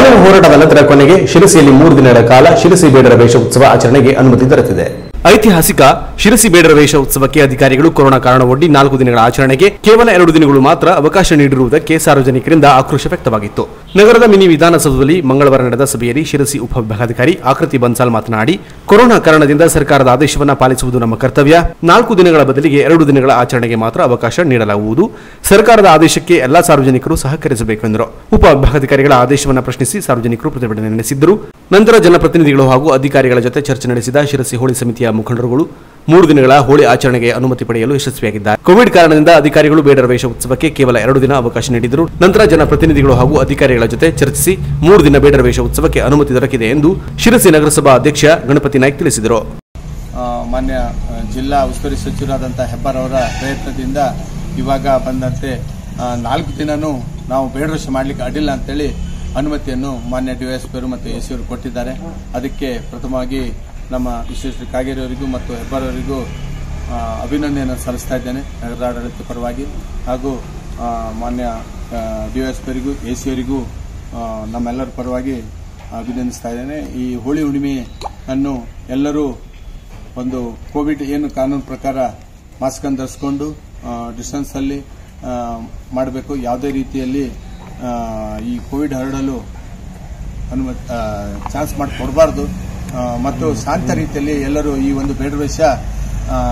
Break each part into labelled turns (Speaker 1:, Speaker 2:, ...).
Speaker 1: ಹಲವು ಹೋರಾಟದ ನಂತರ ಕೊನೆಗೆ ಶಿರಸಿಯಲ್ಲಿ ಮೂರು ದಿನಗಳ ಕಾಲ ಶಿರಸಿ ಬೇಡರ ವೇಷ ಉತ್ಸವ ಆಚರಣೆಗೆ ಅನುಮತಿ ದೊರೆತಿದೆ ಐತಿಹಾಸಿಕ ಶಿರಸಿ ಬೇಡರ ವೇಷ ಉತ್ಸವಕ್ಕೆ ಅಧಿಕಾರಿಗಳು ಕೊರೋನಾ ಕಾರಣವೊಡ್ಡಿ ನಾಲ್ಕು ದಿನಗಳ ಆಚರಣೆಗೆ ಕೇವಲ ಎರಡು ದಿನಗಳು ಮಾತ್ರ ಅವಕಾಶ ನೀಡಿರುವುದಕ್ಕೆ ಸಾರ್ವಜನಿಕರಿಂದ ಆಕ್ರೋಶ ವ್ಯಕ್ತವಾಗಿತ್ತು ನಗರದ ಮಿನಿ ವಿಧಾನಸೌಧದಲ್ಲಿ ಮಂಗಳವಾರ ನಡೆದ ಸಭೆಯಲ್ಲಿ ಶಿರಸಿ ಉಪವಿಭಾಗಾಧಿಕಾರಿ ಆಕೃತಿ ಬನ್ಸಾಲ್ ಮಾತನಾಡಿ ಕೊರೋನಾ ಕಾರಣದಿಂದ ಸರ್ಕಾರದ ಆದೇಶವನ್ನ ಪಾಲಿಸುವುದು ನಮ್ಮ ಕರ್ತವ್ಯ ನಾಲ್ಕು ದಿನಗಳ ಬದಲಿಗೆ ಎರಡು ದಿನಗಳ ಆಚರಣೆಗೆ ಮಾತ್ರ ಅವಕಾಶ ನೀಡಲಾಗುವುದು ಸರ್ಕಾರದ ಆದೇಶಕ್ಕೆ ಎಲ್ಲಾ ಸಾರ್ವಜನಿಕರು ಸಹಕರಿಸಬೇಕು ಎಂದರು ಉಪವಿಭಾಗಾಧಿಕಾರಿಗಳ ಆದೇಶವನ್ನು ಪ್ರಶ್ನಿಸಿ ಸಾರ್ವಜನಿಕರು ಪ್ರತಿಭಟನೆ ನಡೆಸಿದ್ದರು ನಂತರ ಜನಪ್ರತಿನಿಧಿಗಳು ಹಾಗೂ ಅಧಿಕಾರಿಗಳ ಜೊತೆ ಚರ್ಚೆ ನಡೆಸಿದ ಶಿರಸಿ ಹೋಳಿ ಸಮಿತಿಯ ಮುಖಂಡರುಗಳು ಮೂರು ದಿನಗಳ ಹೋಳಿ ಆಚರಣೆಗೆ ಅನುಮತಿ ಪಡೆಯಲು ಯಶಸ್ವಿಯಾಗಿದ್ದಾರೆ ಕೋವಿಡ್ ಕಾರಣದಿಂದ ಅಧಿಕಾರಿಗಳು ಬೇಡರ ವೇಷ ಉತ್ಸವಕ್ಕೆ ಕೇವಲ ಎರಡು ದಿನ ಅವಕಾಶ ನೀಡಿದರು ನಂತರ ಜನಪ್ರತಿನಿಧಿಗಳು ಹಾಗೂ ಅಧಿಕಾರಿಗಳ ಜೊತೆ ಚರ್ಚಿಸಿ ಮೂರು ದಿನ ಬೇಡರ ವೇಷ ಉತ್ಸವಕ್ಕೆ ಅನುಮತಿ ದೊರಕಿದೆ ಎಂದು ಶಿರಸಿ ನಗರಸಭಾ ಅಧ್ಯಕ್ಷ ಗಣಪತಿ ನಾಯ್ಕ್ ತಿಳಿಸಿದರು
Speaker 2: ಆ, ಮಾನ್ಯ ಆ, ಜಿಲ್ಲಾ ಉಸ್ತುವಾರಿ ಸಚಿವರಾದಂಥ ಹೆಬ್ಬಾರವರ ಪ್ರಯತ್ನದಿಂದ ಇವಾಗ ಬಂದಂತೆ ಆ, ನಾಲ್ಕು ದಿನನೂ ನಾವು ಬೇಡರಶ ಮಾಡಲಿಕ್ಕೆ ಅಡ್ಡಿಲ್ಲ ಅಂತೇಳಿ ಅನುಮತಿಯನ್ನು ಮಾನ್ಯ ಡಿ ಎಸ್ ಪಿಯವರು ಮತ್ತು ಎ ಸಿ ಅವರು ಕೊಟ್ಟಿದ್ದಾರೆ ಅದಕ್ಕೆ ಪ್ರಥಮವಾಗಿ ನಮ್ಮ ವಿಶ್ವೇಶ್ವರ ಕಾಗೇರಿ ಅವರಿಗೂ ಮತ್ತು ಹೆಬ್ಬಾರವರಿಗೂ ಆ, ಅಭಿನಂದನೆಯನ್ನು ಸಲ್ಲಿಸ್ತಾ ಇದ್ದೇನೆ ನಗರದ ಆಡಳಿತ ಪರವಾಗಿ ಹಾಗೂ ಆ, ಮಾನ್ಯ ಡಿ ಎಸ್ ಪಿಯವರಿಗೂ ಎ ಸಿ ಅವರಿಗೂ ಆ, ನಮ್ಮೆಲ್ಲರ ಪರವಾಗಿ ಅಭಿನಂದಿಸ್ತಾ ಇದ್ದೇನೆ ಈ ಹೋಳಿ ಹುಣ್ಣಿಮೆಯನ್ನು ಎಲ್ಲರೂ ಒಂದು ಕೋವಿಡ್ ಏನು ಕಾನೂನು ಪ್ರಕಾರ ಮಾಸ್ಕ್ ಅನ್ನು ಧರಿಸ್ಕೊಂಡು ಡಿಸ್ಟೆನ್ಸ್ ಅಲ್ಲಿ ಮಾಡಬೇಕು ಯಾವುದೇ ರೀತಿಯಲ್ಲಿ ಆ, ಈ ಕೋವಿಡ್ ಹರಡಲು ಅನುಮತಿ ಚಾನ್ಸ್ ಮಾಡಿ ಕೊಡಬಾರ್ದು ಮತ್ತು ಶಾಂತ ರೀತಿಯಲ್ಲಿ ಎಲ್ಲರೂ ಈ ಒಂದು ಬೇಡವೇಶ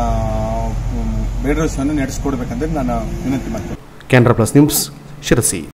Speaker 2: ಬೇಡವೇಶವನ್ನು ನಡೆಸಿಕೊಡ್ಬೇಕಂದ್ರೆ ನಾನು ವಿನಂತಿ ಮಾಡ್ತೇನೆ
Speaker 1: ಕ್ಯಾನ್ರಾ ಪ್ಲಸ್ ನ್ಯೂಸ್ ಶಿರಸಿ